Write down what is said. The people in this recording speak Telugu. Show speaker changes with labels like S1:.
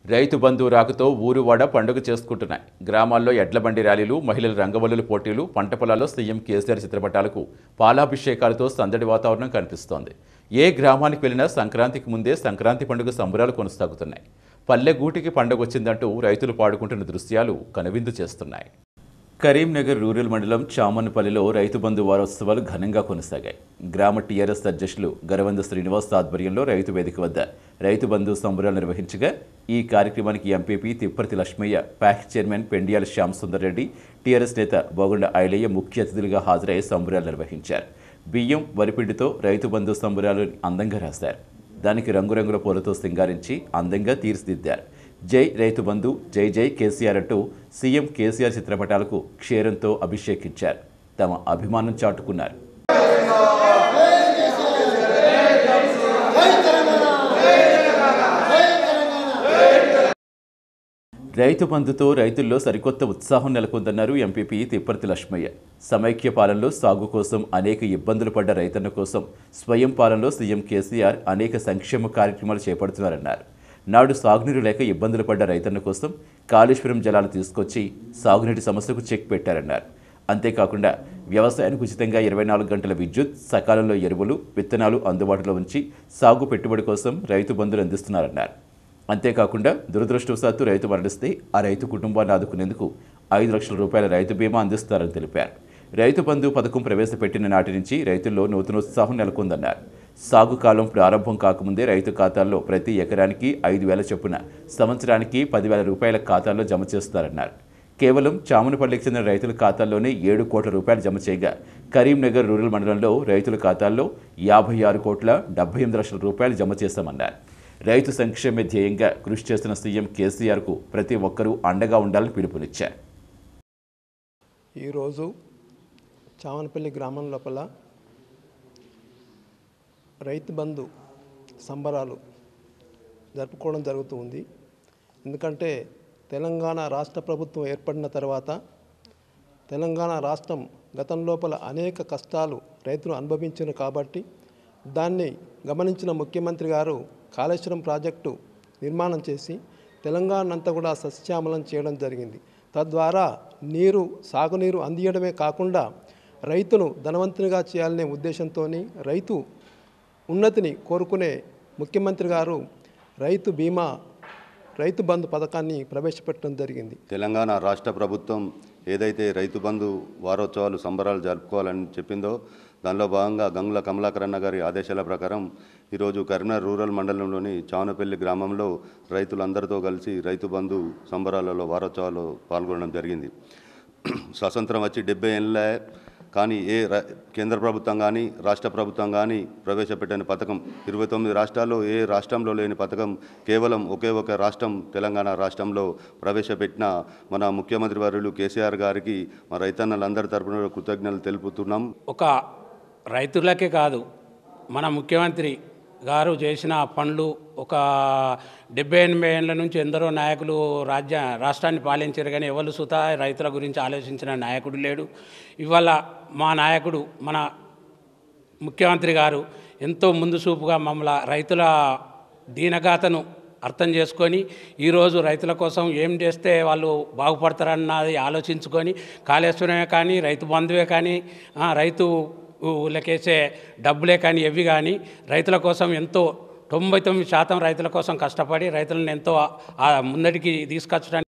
S1: రైతు బంధు రాకతో ఊరువాడ పండుగ చేసుకుంటున్నాయి గ్రామాల్లో ఎడ్ల బండి ర్యాలీలు మహిళల రంగవల్లుల పోటీలు పంట పొలాల్లో సీఎం కేసీఆర్ చిత్రపటాలకు పాలాభిషేకాలతో సందడి వాతావరణం కనిపిస్తోంది ఏ గ్రామానికి వెళ్ళినా సంక్రాంతికి ముందే సంక్రాంతి పండుగ సంబరాలు కొనసాగుతున్నాయి పల్లె గూటికి పండుగ వచ్చిందంటూ రైతులు పాడుకుంటున్న దృశ్యాలు కనువిందు చేస్తున్నాయి కరీంనగర్ రూరల్ మండలం చామన్నపల్లిలో రైతు బంధు వారోత్సవాలు ఘనంగా కొనసాగాయి గ్రామ టీఆర్ఎస్ అధ్యక్షులు గరవంద శ్రీనివాస్ ఆధ్వర్యంలో రైతు వేదిక వద్ద రైతు బంధు సంబరాలు నిర్వహించగా ఈ కార్యక్రమానికి MPP Tipparthi Lakshmaiah PACS chairman Pendiyala Shyam Sundar Reddy TRS నేత బోగొండ ఐలయ్య ముఖ్య అతిథులుగా హాజరై సంబరాలు నిర్వహించారు బియ్యం వరిపిండితో రైతు బంధు సంబరాలు అందంగా రాశారు దానికి రంగురంగుల పూలతో సింగారించి అందంగా తీర్చిదిద్దారు జై రైతు బంధు జై జై కేసీఆర్ అంటూ సీఎం కేసీఆర్ చిత్రపటాలకు క్షీరంతో అభిషేకించారు తమ అభిమానం చాటుకున్నారు రైతు బంధుతో రైతుల్లో సరికొత్త ఉత్సాహం నెలకొందన్నారు ఎంపీపీ తిప్పర్తి లక్ష్మయ్య సమైక్య పాలనలో సాగు కోసం అనేక ఇబ్బందులు పడ్డ రైతన్న కోసం స్వయం పాలనలో సీఎం కేసీఆర్ అనేక సంక్షేమ కార్యక్రమాలు చేపడుతున్నారన్నారు నాడు సాగునీరు లేక ఇబ్బందులు పడ్డ రైతన్న కోసం కాళేశ్వరం జలాలు తీసుకొచ్చి సాగునీటి సమస్యకు చెక్ పెట్టారన్నారు అంతేకాకుండా వ్యవసాయానికి ఉచితంగా ఇరవై నాలుగు గంటల విద్యుత్ సకాలంలో ఎరువులు విత్తనాలు అందుబాటులో ఉంచి సాగు పెట్టుబడి కోసం రైతు బంధులు అందిస్తున్నారన్నారు అంతేకాకుండా దురదృష్టవశాత్తు రైతు మరణిస్తే ఆ రైతు కుటుంబాన్ని ఆదుకునేందుకు ఐదు లక్షల రూపాయల రైతు బీమా అందిస్తారని తెలిపారు రైతు బంధు పథకం ప్రవేశపెట్టిన నాటి నుంచి రైతుల్లో నూతనోత్సాహం నెలకొందన్నారు సాగు కాలం ప్రారంభం కాకముందే రైతు ఖాతాల్లో ప్రతి ఎకరానికి ఐదు వేల చొప్పున సంవత్సరానికి పదివేల రూపాయల ఖాతాల్లో జమ చేస్తారన్నారు కేవలం చామనపల్లికి చెందిన రైతుల ఖాతాల్లోనే ఏడు కోట్ల రూపాయలు జమ చేయగా కరీంనగర్ రూరల్ మండలంలో రైతుల ఖాతాల్లో యాభై ఆరు కోట్ల డెబ్బై ఎనిమిది లక్షల రూపాయలు జమ చేశామన్నారు రైతు సంక్షేమ ధ్యేయంగా కృషి చేస్తున్న సీఎం కేసీఆర్కు ప్రతి ఒక్కరూ అండగా ఉండాలని పిలుపునిచ్చారు
S2: ఈరోజు చామనపల్లి గ్రామం లోపల రైతు బంధు సంబరాలు జరుపుకోవడం జరుగుతూ ఉంది ఎందుకంటే తెలంగాణ రాష్ట్ర ప్రభుత్వం ఏర్పడిన తర్వాత తెలంగాణ రాష్ట్రం గతం లోపల అనేక కష్టాలు రైతులు అనుభవించారు కాబట్టి దాన్ని గమనించిన ముఖ్యమంత్రి గారు కాళేశ్వరం ప్రాజెక్టు నిర్మాణం చేసి తెలంగాణ అంతా కూడా సస్యశ్యామలం చేయడం జరిగింది తద్వారా నీరు సాగునీరు అందియడమే కాకుండా రైతును ధనవంతునిగా చేయాలనే ఉద్దేశంతో రైతు ఉన్నతిని కోరుకునే ముఖ్యమంత్రి గారు రైతు బీమా రైతు బంధు పథకాన్ని ప్రవేశపెట్టడం జరిగింది
S3: తెలంగాణ రాష్ట్ర ప్రభుత్వం ఏదైతే రైతు బంధు వారోత్సవాలు సంబరాలు జరుపుకోవాలని చెప్పిందో దానిలో భాగంగా గంగుల కమలాకరణ గారి ఆదేశాల ప్రకారం ఈరోజు కరీంనగర్ రూరల్ మండలంలోని చావనపల్లి గ్రామంలో రైతులందరితో కలిసి రైతు బంధు సంబరాలలో వారోత్సవాలు పాల్గొనడం జరిగింది స్వతంత్రం వచ్చి డెబ్బై ఏళ్ళ కానీ ఏ ర- కేంద్ర ప్రభుత్వం కానీ రాష్ట్ర ప్రభుత్వం కానీ ప్రవేశపెట్టిన పథకం ఇరవై తొమ్మిది రాష్ట్రాల్లో ఏ రాష్ట్రంలో లేని పథకం కేవలం ఒకే ఒక రాష్ట్రం తెలంగాణ రాష్ట్రంలో ప్రవేశపెట్టిన మన ముఖ్యమంత్రి వర్యులు కేసీఆర్ గారికి మా రైతన్నలందరి తరపున కృతజ్ఞతలు తెలుపుతున్నాం
S4: ఒక రైతులకే కాదు మన ముఖ్యమంత్రి గారు చేసిన పనులు ఒక డెబ్బై ఎనభై ఏళ్ళ నుంచి ఎందరో నాయకులు రాజ్య రాష్ట్రాన్ని పాలించారు కానీ ఎవరు సుతా రైతుల గురించి ఆలోచించిన నాయకుడు లేడు ఇవాళ మా నాయకుడు మన ముఖ్యమంత్రి గారు ఎంతో ముందు చూపుగా మమ్మల్ని రైతుల దీనగాథను అర్థం చేసుకొని ఈరోజు రైతుల కోసం ఏం చేస్తే వాళ్ళు బాగుపడతారన్నది ఆలోచించుకొని కాళేశ్వరమే కానీ రైతు బంధువే కానీ ఆ, రైతు లకేసే డబ్బులే కానీ ఎవి కానీ రైతుల కోసం ఎంతో తొంభై తొమ్మిది శాతం రైతుల కోసం కష్టపడి రైతులను ఎంతో ఆ, ముందటికి తీసుకొచ్చడానికి